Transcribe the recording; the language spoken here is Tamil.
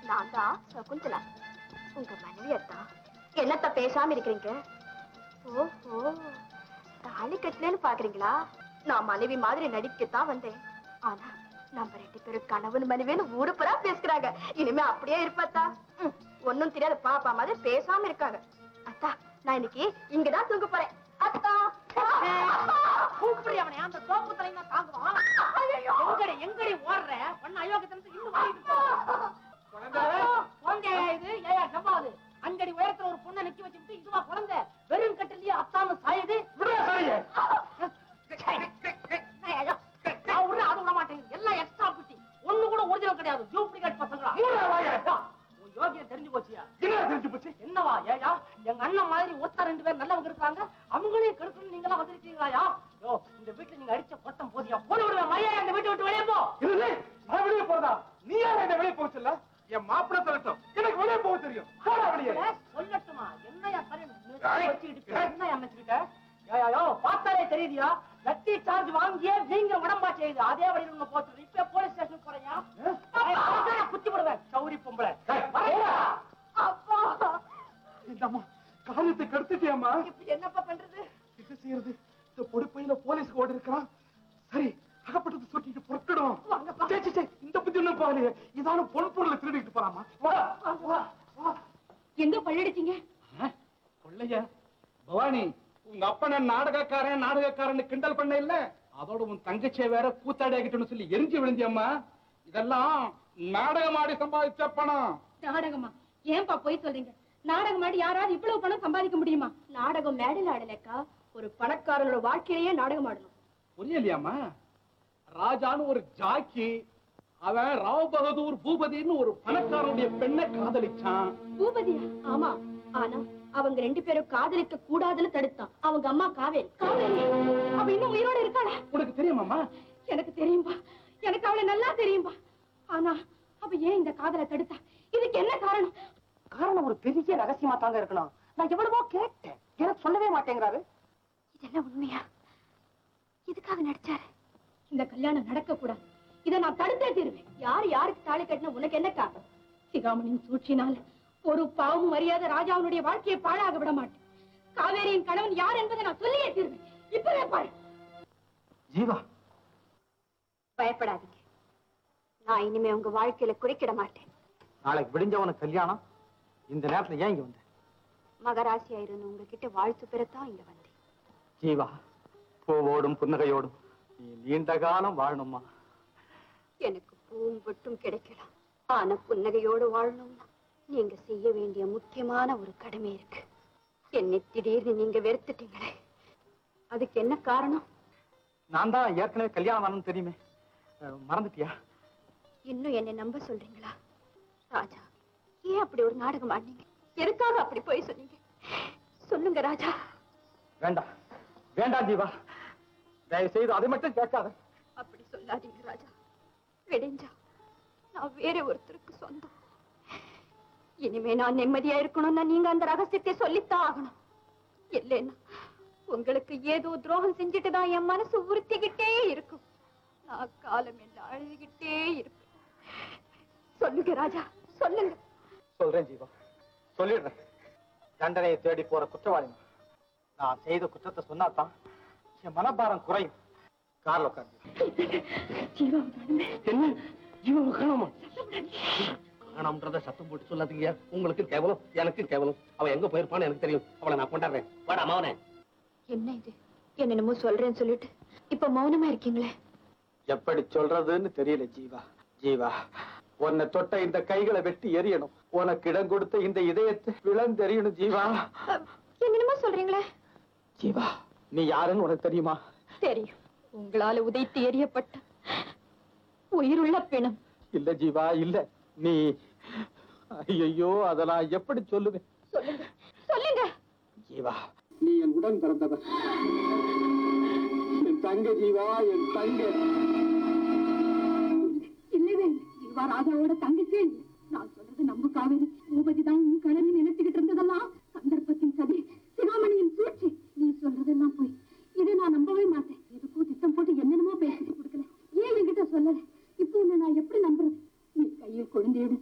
நான் தான் சகுந்தலா உங்க மனைவி அத்தான் என்னத்த பேசாம இருக்கிறீங்க ஓஹோ தாலி கட்டலன்னு பாக்குறீங்களா நான் மனைவி மாதிரி நடிக்கத்தான் வந்தேன் ஆனா நம்ம ரெண்டு பேரும் கணவன் மனைவின்னு ஊரு புறா பேசுறாங்க இனிமே அப்படியே இருப்பாத்தா ம், ஒண்ணும் தெரியாத பாப்பா மாதிரி பேசாம இருக்காங்க அத்தா நான் இன்னைக்கு இங்கதான் தூங்க போறேன் அத்தா கூப்பிடு அவனை அந்த தோப்பு தலைங்க தாங்குவான் எங்கடி எங்கடி ஓடுற ஒன்னு அயோக்கியத்தனத்துக்கு இன்னும் ஓடிட்டு இருக்க. குழந்தையா இது ஏயா செவ்வாது அஞ்சடி உயரத்துல ஒரு பொண்ணை நிக்க வச்சுட்டு இதுவா குழந்தை வெறும் கட்டிலேயே அத்தாம சாயுது ஏய், ஐயா, நான் விடுறேன், அது விட மாட்டேங்குது எல்லாம் எக்ஸ்ட்ரா குட்டி ஒண்ணு கூட ஒரிஜினல் கிடையாது டூப்ளிகேட் பசங்களா உன் யோகியம் தெரிஞ்சு போச்சியா என்னவா ஏயா எங்க அண்ணன் மாதிரி ஒத்த ரெண்டு பேர் நல்லவங்க இருக்காங்க அவங்களையும் கெடுக்கணும் நீங்க எல்லாம் வந்திருக்கீங்களாயா யோ இந்த வீட்டுல நீங்க அடிச்ச கொட்டம் போதியா போன விடுவேன் மரியாதை இந்த வீட்டை விட்டு வெளியே போ நான் வெளியே போறதா நீ யார் என்ன வெளியே போக சொல்ல என் மாப்பிள்ளை சொல்லட்டும் எனக்கு வெளியே போக தெரியும் போடா வெளியே ஏ, சொல்லட்டுமா என்னையா சரி வச்சுக்கிட்டு என்னையா அமைச்சுக்கிட்ட ஏயா யோ பார்த்தாலே தெரியுதியா லட்டி சார்ஜ் வாங்கியே நீங்க உடம்பா செய்யுது அதே வழியில் உன்னை போட்டு இப்ப போலீஸ் ஸ்டேஷன் போறீங்க குத்தி விடுவேன் சௌரி பொம்பளை வரேன்டா. அப்பா இந்தம்மா காரியத்தை கெடுத்துட்டியம்மா இப்ப என்னப்பா பண்றது என்ன செய்யறது இந்த பொடுப்பையில போலீஸ் ஓடி இருக்கான் சரி அகப்பட்டது சொல்லிட்டு புறக்கடும் சே, சே, சே, இந்த புத்தி ஒண்ணும் போகலையே இதான பொன் பொருளை திருடிட்டு போறாமா வா வா வா எங்க பல்லடிச்சீங்க கொள்ளைய பவானி உங்க அப்பன நாடகக்காரன் நாடகக்காரன் கிண்டல் பண்ண இல்ல அதோட உன் தங்கச்சியை வேற கூத்தாடி ஆகிட்டோன்னு சொல்லி எரிஞ்சு விழுந்தியம்மா இதெல்லாம் நாடகம் ஆடி சம்பாதிச்ச பணம் நாடகமா ஏன்பா போய் சொல்றீங்க நாடகம் ஆடி யாராவது இவ்வளவு பணம் சம்பாதிக்க முடியுமா நாடகம் மேடையில் ஆடலக்கா ஒரு பணக்காரனோட வாழ்க்கையிலேயே நாடகம் ஆடணும் புரியலையாமா ராஜான்னு ஒரு ஜாக்கி அவன் ராவ் பகதூர் பூபதின்னு ஒரு பணக்காரனுடைய பெண்ணை காதலிச்சான் பூபதியா ஆமா ஆனா அவங்க ரெண்டு பேரும் காதலிக்க கூடாதுன்னு தடுத்தான் அவங்க அம்மா காவேரி காவேரி அவ இன்னும் உயிரோட இருக்காளா உனக்கு தெரியுமாமா எனக்கு தெரியும்பா எனக்கு அவளை நல்லா தெரியும்பா ஆனா அவ ஏன் இந்த காதலை தடுத்தா இதுக்கு என்ன காரணம் காரணம் ஒரு பெரிய ரகசியமா தாங்க இருக்கணும் நான் எவ்வளவோ கேட்டேன் எனக்கு சொல்லவே மாட்டேங்கிறாரு இதெல்லாம் உண்மையா இதுக்காக நடிச்சாரு இந்த கல்யாணம் நடக்க கூடாது இதை நான் தடுத்தே தீருவேன் யார் யாருக்கு தாலி கட்டின உனக்கு என்ன காரணம் சிகாமணியின் சூழ்ச்சினால ஒரு பாவம் மரியாதை ராஜாவுடைய வாழ்க்கையை பாழாக விட மாட்டேன் காவேரியின் கணவன் யார் என்பதை நான் சொல்லியே தீருவேன் இப்பவே பாரு ஜீவா பயப்படாதீங்க நான் இனிமே உங்க வாழ்க்கையில குறுக்கிட மாட்டேன் நாளைக்கு விடிஞ்சவனுக்கு கல்யாணம் இந்த நேரத்துல ஏன் இங்க வந்த மகராசியா இருந்த உங்ககிட்ட வாழ்த்து பெறத்தான் இங்க வந்தேன் ஜீவா பூவோடும் புன்னகையோடும் நீ நீண்ட காலம் வாழணுமா எனக்கு பூவும் வெட்டும் கிடைக்கலாம் ஆனா புன்னகையோடு வாழணும்னா நீங்க செய்ய வேண்டிய முக்கியமான ஒரு கடமை இருக்கு என்னை திடீர்னு நீங்க வெறுத்துட்டீங்களே அதுக்கு என்ன காரணம் நான் தான் ஏற்கனவே கல்யாணம் ஆனது தெரியுமே அஹ், மறந்துட்டியா இன்னும் என்னை நம்ப சொல்றீங்களா ராஜா ஏன் அப்படி ஒரு நாடகம் ஆடினீங்க எதுக்காக அப்படி போய் சொன்னீங்க சொல்லுங்க ராஜா வேண்டாம் வேண்டாம் ஜீவா தயவு செய்து அதை மட்டும் கேட்காத அப்படி சொல்லாதீங்க ராஜா விடிஞ்சா நான் வேற ஒருத்தருக்கு சொந்தம் இனிமே நான் நிம்மதியா இருக்கணும்னா நீங்க அந்த ரகசியத்தை சொல்லித்தான் ஆகணும் இல்லைன்னா உங்களுக்கு ஏதோ துரோகம் செஞ்சுட்டு தான் என் மனசு உறுத்திக்கிட்டே இருக்கும் நான் காலம் எல்லாம் அழுதுகிட்டே இருப்பேன் சொல்லுங்க ராஜா சொல்லுங்க சொல்றேன் ஜீவா சொல்லிடுறேன் தண்டனையை தேடி போற குற்றவாளி நான். நான் செய்த குற்றத்தை சொன்னாதான் என் மனபாரம் குறையும் கார்ல உட்காந்து என்ன ஜீவாவை காணாமா காணாமன்றத சத்தம் போட்டு சொல்லாதீங்க உங்களுக்கு கேவலம் எனக்கு கேவலம் அவன் எங்க போயிருப்பான்னு எனக்கு தெரியும் அவளை நான் கொண்டாடுறேன் வாடா மாவனே என்ன இது என்னென்னமோ சொல்றேன்னு சொல்லிட்டு இப்ப மௌனமா இருக்கீங்களே எப்படி சொல்றதுன்னு தெரியல ஜீவா ஜீவா உன்னை தொட்ட இந்த கைகளை வெட்டி எரியணும் உனக்கு இடம் கொடுத்த இந்த இதயத்தை விளந்தெறியணும் ஜீவா என்னென்னமோ சொல்றீங்களே ஜீவா நீ யாருன்னு உனக்கு தெரியுமா தெரியும் உங்களால உதைத்து எறியப்பட்ட உயிருள்ள பிணம் இல்ல ஜீவா இல்ல நீ ஐயோ அத நான் எப்படி சொல்லுவேன் சொல்லுங்க சொல்லுங்க ஜீவா நீ என் உடன் பிறந்தவன் என் தங்க ஜீவா என் தங்க இல்லவே ஜீவா ராஜாவோட தங்கச்சியே இல்லை நான் சொல்றது நம்ம காவேரி பூபதி தான் உன் கணவன் நினைச்சுக்கிட்டு இருந்ததெல்லாம்